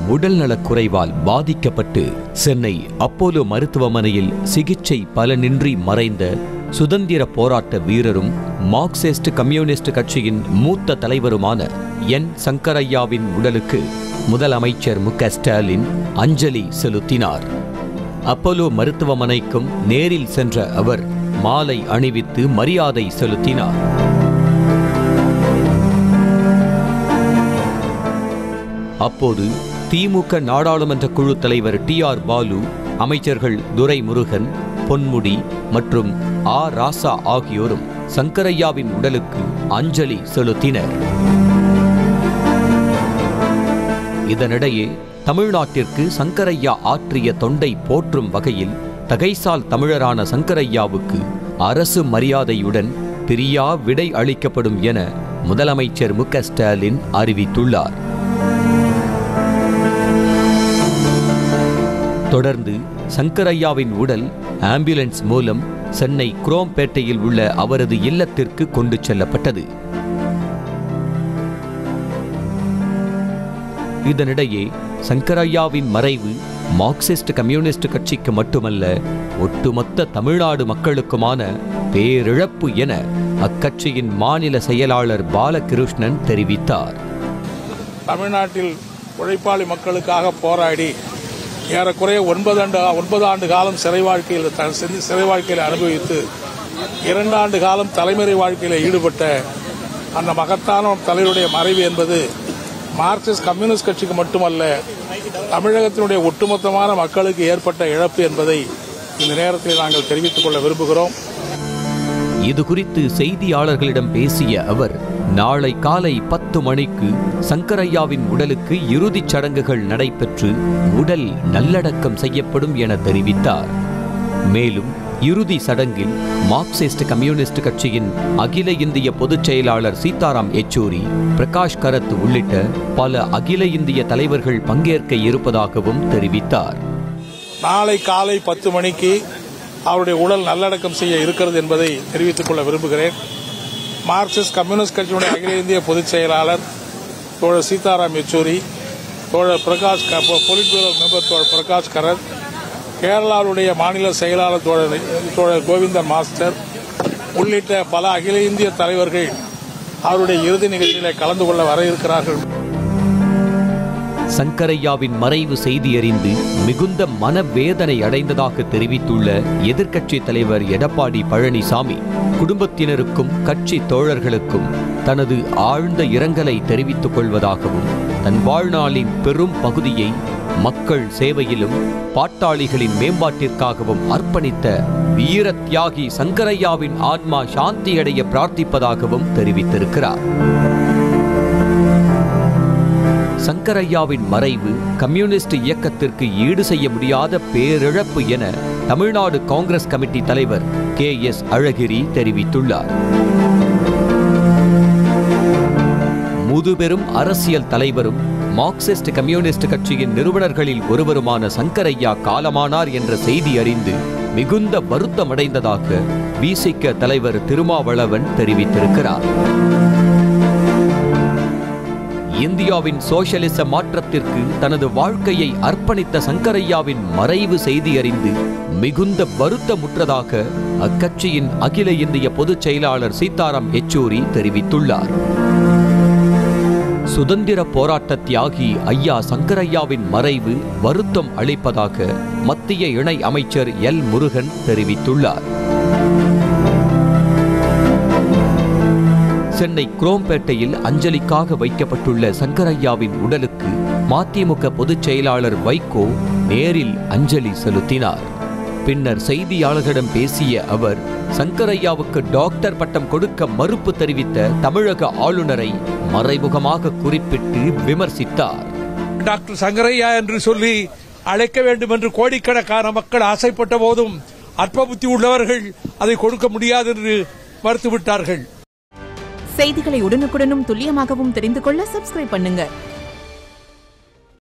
உடல்நலக் குறைவால் பாதிக்கப்பட்டு சென்னை அப்போலோ மருத்துவமனையில் சிகிச்சை பலனின்றி மறைந்த சுதந்திர போராட்ட வீரரும் மார்க்சிஸ்ட் கம்யூனிஸ்ட் கட்சியின் மூத்த தலைவருமான என் சங்கரையாவின் உடலுக்கு முதலமைச்சர் மு க ஸ்டாலின் அஞ்சலி செலுத்தினார் அப்போலோ மருத்துவமனைக்கும் நேரில் சென்ற அவர் மாலை அணிவித்து மரியாதை செலுத்தினார் அப்போது திமுக நாடாளுமன்ற குழு தலைவர் டி ஆர் பாலு அமைச்சர்கள் துரைமுருகன் பொன்முடி மற்றும் ஆ ராசா ஆகியோரும் சங்கரையாவின் உடலுக்கு அஞ்சலி செலுத்தினர் இதனிடையே தமிழ்நாட்டிற்கு சங்கரையா ஆற்றிய தொண்டை போற்றும் வகையில் தகைசால் தமிழரான சங்கரையாவுக்கு அரசு மரியாதையுடன் பிரியா விடை அளிக்கப்படும் என முதலமைச்சர் மு க ஸ்டாலின் அறிவித்துள்ளார் தொடர்ந்து சங்கரையாவின் உடல் ஆம்புலன்ஸ் மூலம் சென்னை குரோம்பேட்டையில் உள்ள அவரது இல்லத்திற்கு கொண்டு செல்லப்பட்டது இதனிடையே சங்கரையாவின் மறைவு மார்க்சிஸ்ட் கம்யூனிஸ்ட் கட்சிக்கு மட்டுமல்ல ஒட்டுமொத்த தமிழ்நாடு மக்களுக்குமான பேரிழப்பு என அக்கட்சியின் மாநில செயலாளர் பாலகிருஷ்ணன் தெரிவித்தார் தமிழ்நாட்டில் உழைப்பாளி மக்களுக்காக போராடி ஏறக்குறைய ஒன்பது ஆண்டு ஒன்பது ஆண்டு காலம் சிறை வாழ்க்கையில் த- சிறை- சிறை வாழ்க்கையில் அனுபவித்து இரண்டு ஆண்டு காலம் தலைமுறை வாழ்க்கையில் ஈடுபட்ட அந்த மகத்தான தலைவருடைய மறைவு என்பது மார்க்சிஸ்ட் கம்யூனிஸ்ட் கட்சிக்கு மட்டுமல்ல தமிழகத்தினுடைய ஒட்டுமொத்தமான மக்களுக்கு ஏற்பட்ட இழப்பு என்பதை இந்த நேரத்தில் நாங்கள் தெரிவித்துக் கொள்ள விரும்புகிறோம் இது குறித்து செய்தியாளர்களிடம் பேசிய அவர் நாளை காலை பத்து மணிக்கு சங்கரையாவின் உடலுக்கு இறுதிச் சடங்குகள் நடைபெற்று உடல் நல்லடக்கம் செய்யப்படும் என தெரிவித்தார் மேலும் இறுதி சடங்கில் மார்க்சிஸ்ட் கம்யூனிஸ்ட் கட்சியின் அகில இந்திய பொதுச் செயலாளர் சீதாராம் யெச்சூரி பிரகாஷ் கரத் உள்ளிட்ட பல அகில இந்திய தலைவர்கள் பங்கேற்க இருப்பதாகவும் தெரிவித்தார் நாளை காலை பத்து மணிக்கு அவருடைய உடல் நல்லடக்கம் செய்ய இருக்கிறது என்பதை தெரிவித்துக் கொள்ள விரும்புகிறேன் மார்க்சிஸ்ட் கம்யூனிஸ்ட் கட்சியினுடைய அகில இந்திய பொதுச் செயலாளர் தோழர் சீதாராம் யெச்சூரி தோழர் பிரகாஷ் க- பொலிட் பியூரோ மெம்பர் தோழர் பிரகாஷ் கரத் கேரளாவுடைய மாநில செயலாளர் தோழர் தோழர் கோவிந்தன் மாஸ்டர் உள்ளிட்ட பல அகில இந்திய தலைவர்கள் அவருடைய இறுதி நிகழ்ச்சியிலே கலந்து கொள்ள வர இருக்கிறார்கள் சங்கரையாவின் மறைவு செய்தி அறிந்து மிகுந்த மனவேதனை அடைந்ததாக தெரிவித்துள்ள எதிர்க்கட்சி தலைவர் எடப்பாடி பழனிசாமி குடும்பத்தினருக்கும் கட்சி தோழர்களுக்கும் தனது ஆழ்ந்த இரங்கலை தெரிவித்துக் கொள்வதாகவும் தன் வாழ்நாளின் பெரும் பகுதியை மக்கள் சேவையிலும் பாட்டாளிகளின் மேம்பாட்டிற்காகவும் அர்ப்பணித்த வீர தியாகி சங்கரையாவின் ஆத்மா சாந்தியடைய பிரார்த்திப்பதாகவும் தெரிவித்திருக்கிறார் சங்கரையாவின் மறைவு கம்யூனிஸ்ட் இயக்கத்திற்கு ஈடு செய்ய முடியாத பேரிழப்பு என தமிழ்நாடு காங்கிரஸ் கமிட்டி தலைவர் கே எஸ் அழகிரி தெரிவித்துள்ளார் முதுபெரும் அரசியல் தலைவரும் மார்க்சிஸ்ட் கம்யூனிஸ்ட் கட்சியின் நிறுவனர்களில் ஒருவருமான சங்கரையா காலமானார் என்ற செய்தி அறிந்து மிகுந்த வருத்தமடைந்ததாக விசிக தலைவர் திருமாவளவன் தெரிவித்திருக்கிறார் இந்தியாவின் சோஷலிச மாற்றத்திற்கு தனது வாழ்க்கையை அர்ப்பணித்த சங்கரையாவின் மறைவு செய்தி அறிந்து மிகுந்த வருத்தமுற்றதாக அக்கட்சியின் அகில இந்திய பொதுச் செயலாளர் சீதாராம் யெச்சூரி தெரிவித்துள்ளார் சுதந்திர போராட்ட தியாகி ஐயா சங்கரையாவின் மறைவு வருத்தம் அளிப்பதாக மத்திய இணை அமைச்சர் எல் முருகன் தெரிவித்துள்ளார் சென்னை குரோம்பேட்டையில் அஞ்சலிக்காக வைக்கப்பட்டுள்ள சங்கரையாவின் உடலுக்கு மதிமுக பொதுச் செயலாளர் வைகோ நேரில் அஞ்சலி செலுத்தினார் பின்னர் செய்தியாளர்களிடம் பேசிய அவர் சங்கரையாவுக்கு டாக்டர் பட்டம் கொடுக்க மறுப்பு தெரிவித்த தமிழக ஆளுநரை மறைமுகமாக குறிப்பிட்டு விமர்சித்தார் டாக்டர் சங்கரையா என்று சொல்லி அழைக்க வேண்டும் என்று கோடிக்கணக்கான மக்கள் ஆசைப்பட்ட போதும் அற்ப புத்தி உள்ளவர்கள் அதை கொடுக்க முடியாது என்று மறுத்துவிட்டார்கள் செய்திகளை உடனுக்குடனும் துல்லியமாகவும் தெரிந்து கொள்ள சப்ஸ்கிரைப் பண்ணுங்க